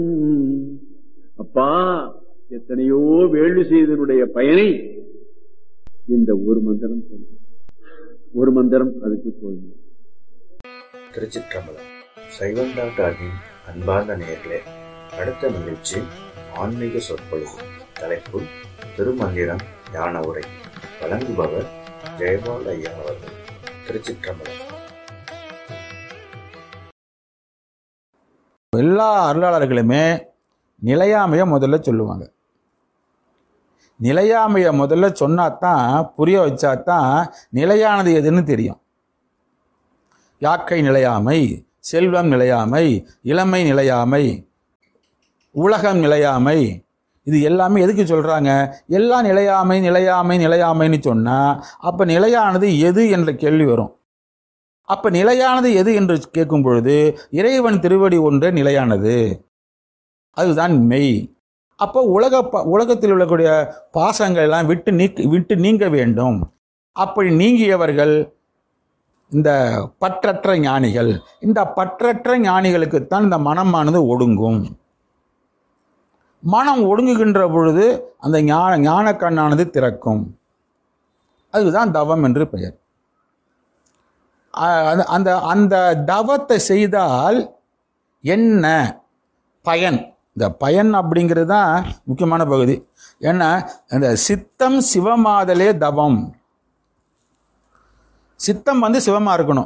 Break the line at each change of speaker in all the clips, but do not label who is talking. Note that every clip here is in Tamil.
அப்பா எத்தனையோ வேள்வி செய்தனுடைய பயனை இந்த ஒரு மந்திரம் சொல்லும் ஒரு மந்திரம் அதுக்கு போதும்
திருச்சிற்றம்பலம் சைவம் டாக்டரின் அன்பார்ந்த நேயர்களே அடுத்த நிகழ்ச்சி ஆன்மீக சொற்பொழிவு தலைப்பு திருமந்திரம் ஞான உரை வழங்குபவர் ஜெயபால் ஐயா அவர்கள் திருச்சிற்றம்பலம்
எல்லா அருளாளர்களுமே நிலையாமையை முதல்ல சொல்லுவாங்க நிலையாமையை முதல்ல சொன்னாதான் புரிய வச்சாதான் நிலையானது எதுன்னு தெரியும் யாக்கை நிலையாமை செல்வம் நிலையாமை இளமை நிலையாமை உலகம் நிலையாமை இது எல்லாமே எதுக்கு சொல்றாங்க எல்லாம் நிலையாமை நிலையாமை நிலையாமைன்னு சொன்னா அப்ப நிலையானது எது என்ற கேள்வி வரும் அப்ப நிலையானது எது என்று கேட்கும் பொழுது இறைவன் திருவடி ஒன்றே நிலையானது அதுதான் மெய் அப்போ உலக ப- உலகத்தில் உள்ளக்கூடிய பாசங்கள் எல்லாம் விட்டு நீக்க விட்டு நீங்க வேண்டும் அப்படி நீங்கியவர்கள் இந்த பற்றற்ற ஞானிகள் இந்த பற்றற்ற ஞானிகளுக்குத்தான் இந்த மனமானது ஒடுங்கும் மனம் ஒடுங்குகின்ற பொழுது அந்த ஞான ஞான கண்ணானது திறக்கும் அதுதான் தவம் என்று பெயர் அ- அந்த- அந்த அந்த தவத்தை செய்தால் என்ன பயன் இந்த பயன் அப்படிங்கிறது தான் முக்கியமான பகுதி ஏன்னா இந்த சித்தம் சிவமாதலே தவம் சித்தம் வந்து சிவமா இருக்கணும்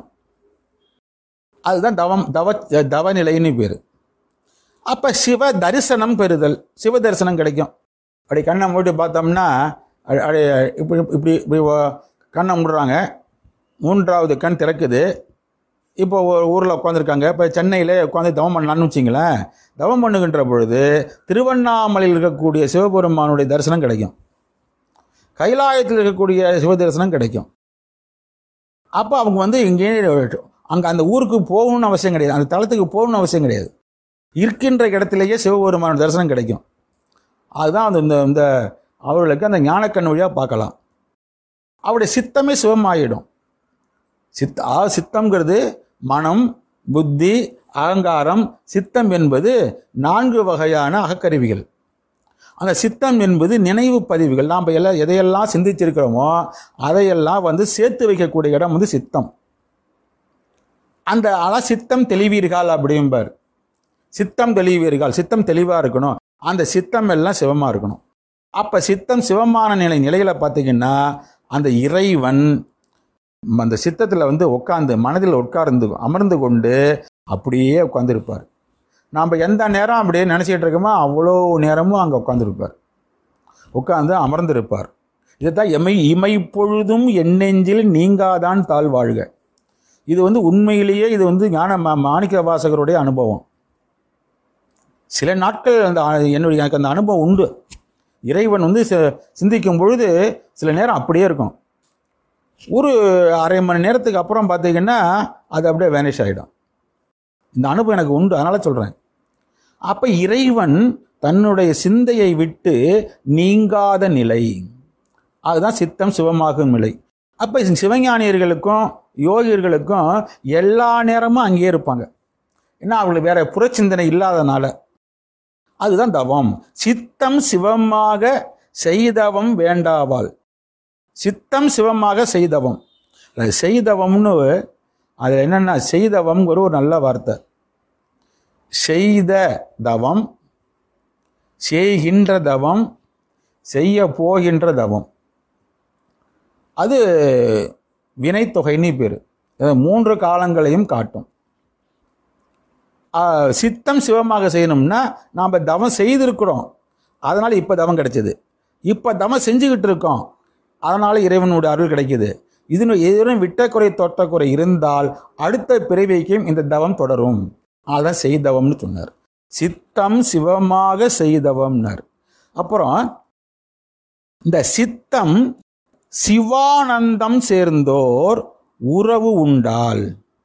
அதுதான் தவம் தவ தவநிலைன்னு பேர் அப்ப சிவ தரிசனம் பெறுதல் சிவ தரிசனம் கிடைக்கும் அப்படி கண்ணை மூடி பார்த்தோம்னா அ- அடி இப்படி இப்படி இப்படி ஒ- கண்ணை மூடுறாங்க மூன்றாவது கண் திறக்குது இப்போ ஒரு ஊரில் உட்காந்துருக்காங்க இப்போ சென்னையில் உட்காந்து தவம் பண்ணலான்னு வச்சிங்களேன் தவம் பண்ணுகின்ற பொழுது திருவண்ணாமலையில் இருக்கக்கூடிய சிவபெருமானுடைய தரிசனம் கிடைக்கும் கைலாயத்தில் இருக்கக்கூடிய சிவ தரிசனம் கிடைக்கும் அப்போ அவங்க வந்து இங்கே அங்கே அந்த ஊருக்கு போகணும்னு அவசியம் கிடையாது அந்த தளத்துக்கு போகணும்னு அவசியம் கிடையாது இருக்கின்ற இடத்திலேயே சிவபெருமானோட தரிசனம் கிடைக்கும் அதுதான் அந்த இந்த இந்த அவர்களுக்கு அந்த ஞானக்கண் வழியாக பார்க்கலாம் அவருடைய சித்தமே சிவமாயிடும் சித் ஆ சித்தம்ங்கிறது மனம் புத்தி அகங்காரம் சித்தம் என்பது நான்கு வகையான அகக்கருவிகள் அந்த சித்தம் என்பது நினைவு பதிவுகள் நாம் எல்லாம் எதையெல்லாம் சிந்திச்சிருக்கிறோமோ அதையெல்லாம் வந்து சேர்த்து வைக்கக்கூடிய இடம் வந்து சித்தம் அந்த அல சித்தம் தெளிவீர்கள் அப்படிம்பார் சித்தம் தெளிவீர்கள் சித்தம் தெளிவாக இருக்கணும் அந்த சித்தம் எல்லாம் சிவமாக இருக்கணும் அப்போ சித்தம் சிவமான நிலை நிலையில பார்த்தீங்கன்னா அந்த இறைவன் ம், அந்த சித்தத்தில் வந்து உட்காந்து மனதில் உட்கார்ந்து அமர்ந்து கொண்டு அப்படியே உட்காந்துருப்பார் நாம் எந்த நேரம் அப்படியே நினச்சிக்கிட்டு இருக்கோமோ அவ்வளோ நேரமும் அங்கே உட்காந்துருப்பார் உட்கார்ந்து அமர்ந்திருப்பார் இதைத்தான் எமை இமைப்பொழுதும் எண்ணெஞ்சில் நீங்காதான் தாழ் வாழ்க இது வந்து உண்மையிலேயே இது வந்து ஞான மா- மாணிக்க வாசகருடைய அனுபவம் சில நாட்கள் அந்த அ- என்னுடைய எனக்கு அந்த அனுபவம் உண்டு இறைவன் வந்து சி- சிந்திக்கும் பொழுது சில நேரம் அப்படியே இருக்கும் ஒரு அரை மணி நேரத்துக்கு அப்புறம் பார்த்தீங்கன்னா அது அப்படியே வேனிஷ் ஆகிடும் இந்த அனுபவம் எனக்கு உண்டு அதனால சொல்கிறேன் அப்போ இறைவன் தன்னுடைய சிந்தையை விட்டு நீங்காத நிலை அதுதான் சித்தம் சிவமாகும் நிலை அப்போ சிவஞானியர்களுக்கும் யோகியர்களுக்கும் எல்லா நேரமும் அங்கேயே இருப்பாங்க ஏன்னா அவங்களுக்கு வேற புறச்சிந்தனை இல்லாதனால அதுதான் தவம் சித்தம் சிவமாக செய்தவம் வேண்டாவாள் சித்தம் சிவமாக செய்தவம் அது செய்தவம்னு அது என்னன்னா செய்தவம்ங்கிற ஒரு நல்ல வார்த்தை செய்த தவம் செய்கின்ற தவம் செய்ய போகின்ற தவம் அது வினைத்தொகைன்னு பேர் மூன்று காலங்களையும் காட்டும் ஆ, சித்தம் சிவமாக செய்யணும்னா நாம் தவம் செய்திருக்கிறோம் அதனால் இப்போ தவம் கிடைச்சது இப்போ தவம் செஞ்சுக்கிட்டு இருக்கோம் அதனால் இறைவனுடைய அருள் கிடைக்குது இது எதிரும் விட்டக்குறை தொட்டக்குறை இருந்தால் அடுத்த பிறவிக்கும் இந்த தவம் தொடரும் அதான் செய்தவம்னு சொன்னார் சித்தம் சிவமாக செய்தவம்னார் அப்புறம் இந்த சித்தம் சிவானந்தம் சேர்ந்தோர் உறவு உண்டால்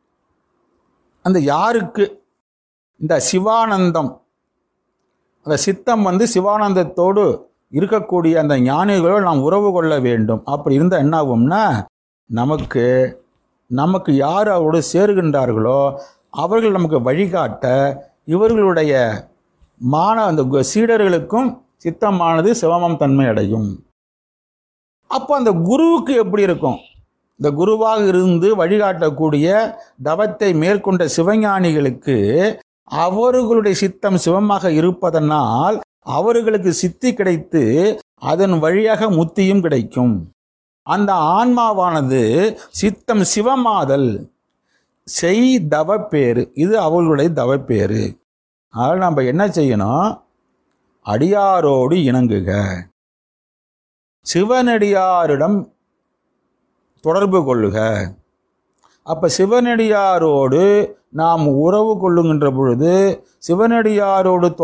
அந்த யாருக்கு இந்த சிவானந்தம் அந்த சித்தம் வந்து சிவானந்தத்தோடு இருக்கக்கூடிய அந்த ஞானிகளோடு நாம் உறவு கொள்ள வேண்டும் அப்படி இருந்தால் என்ன ஆகும்னா நமக்கு நமக்கு யார் அவரோடு சேருகின்றார்களோ அவர்கள் நமக்கு வழிகாட்ட இவர்களுடைய மான அந்த கு- சீடர்களுக்கும் சித்தமானது சிவமம் தன்மை அடையும் அப்போ அந்த குருவுக்கு எப்படி இருக்கும் இந்த குருவாக இருந்து வழிகாட்டக்கூடிய தவத்தை மேற்கொண்ட சிவஞானிகளுக்கு அவர்களுடைய சித்தம் சிவமாக இருப்பதனால் அவர்களுக்கு சித்தி கிடைத்து அதன் வழியாக முத்தியும் கிடைக்கும் அந்த ஆன்மாவானது சித்தம் சிவமாதல் செய் தவப்பேறு இது அவர்களுடைய தவப்பேறு அதனால் நம்ம என்ன செய்யணும் அடியாரோடு இணங்குக சிவனடியாரிடம் தொடர்பு கொள்ளுக அப்ப சிவனடியாரோடு நாம் உறவு கொள்ளுகின்ற பொழுது சிவனடியாரோடு